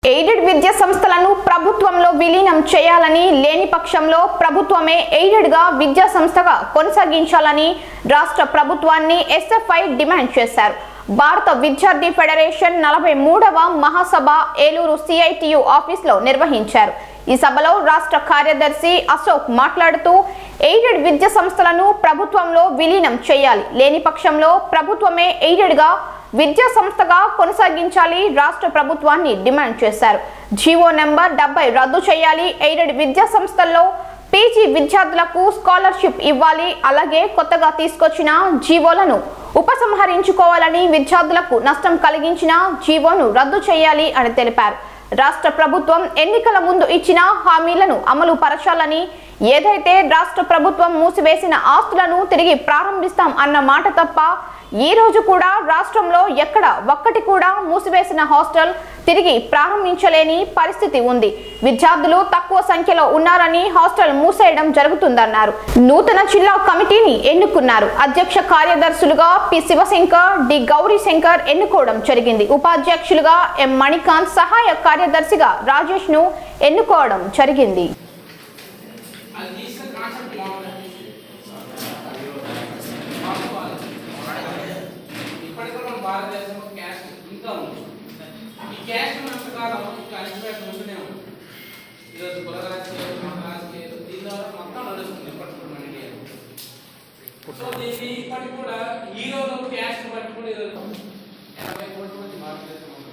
Aided విద్యా సంస్థలను ప్రభుత్వంలో విలీనం చేయాలని లేని పక్షంలో ప్రభుత్వమే ఎయిడెడ్ గా విద్యా సంస్థగా కొనసాగించాలని రాష్ట్ర ప్రభుత్వాన్ని ఎస్ఎఫ్ఐ డిమాండ్ చేశారు భారత విద్యార్థి ఫెడరేషన్ నలభై మూడవ మహాసభ ఏలూరు సిఐటియు ఆఫీస్లో నిర్వహించారు ఈ సభలో రాష్ట్ర కార్యదర్శి అశోక్ మాట్లాడుతూ ఎయిడెడ్ విద్యా సంస్థలను ప్రభుత్వంలో విలీనం చేయాలి లేని పక్షంలో ప్రభుత్వమే ఎయిడెడ్ గా విద్యా సంస్థగా కొనసాగించాలి రాష్ట్ర ప్రభుత్వాన్ని డిమాండ్ చేశారు జీవో నెంబర్ డెబ్బై రద్దు చేయాలి ఎయిడెడ్ విద్యా సంస్థల్లో పీజీ విద్యార్థులకు స్కాలర్షిప్ ఇవ్వాలి అలాగే కొత్తగా తీసుకొచ్చిన జీవోలను ఉపసంహరించుకోవాలని విద్యార్థులకు నష్టం కలిగించిన జీవోను రద్దు చేయాలి అని తెలిపారు రాష్ట్ర ప్రభుత్వం ఎన్నికల ముందు ఇచ్చిన హామీలను అమలు పరచాలని ఏదైతే రాష్ట్ర ప్రభుత్వం మూసివేసిన ఆస్తులను తిరిగి ప్రారంభిస్తాం అన్న మాట తప్ప ఈ రోజు కూడా రాష్ట్రంలో ఎక్కడ ఒక్కటి కూడా మూసివేసిన హాస్టల్ తిరిగి ప్రారంభించలేని పరిస్థితి ఉంది విద్యార్థులు తక్కువ సంఖ్యలో ఉన్నారని హాస్టల్ మూసేయడం జరుగుతుందన్నారు నూతన జిల్లా కమిటీని ఎన్నుకున్నారు అధ్యక్ష కార్యదర్శులుగా పి శివశంకర్ డి గౌరీ శంకర్ ఎన్నుకోవడం జరిగింది ఉపాధ్యక్షులుగా ఎం మణికాంత్ సహాయ కార్యదర్శిగా రాజేష్ ను ఎన్నుకోవడం జరిగింది అది తీసిన కాన్సెప్ట్ బాగుంది ఇప్పటికి కూడా మన భారతదేశంలో క్యాస్ట్ ఇంకా ఉంది ఈ క్యాస్ట్ నష్టకాలం ఇంకా అణిచివేత ఉంటూనే ఉంది ఈరోజు కుల రాజకీయాలు మత రాజకీయాలు దీని ద్వారా మొత్తం నడుస్తుంది ఇప్పటికి కూడా మన ఇండియాలో సో దీన్ని ఇప్పటికి కూడా ఈ రోజు క్యాస్ట్ బట్టి కూడా ఈరోజు ఎనభై కోట్ల మంది భారతదేశం ఉంది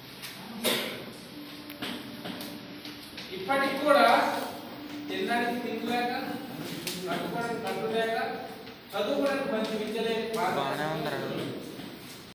ఇప్పటికి కూడా తినడానికి తిండి లేక కట్టుకోవడానికి కట్టు లేక చదువుకోవడానికి మంచి విద్య లేక బాగానే ఉందిరా.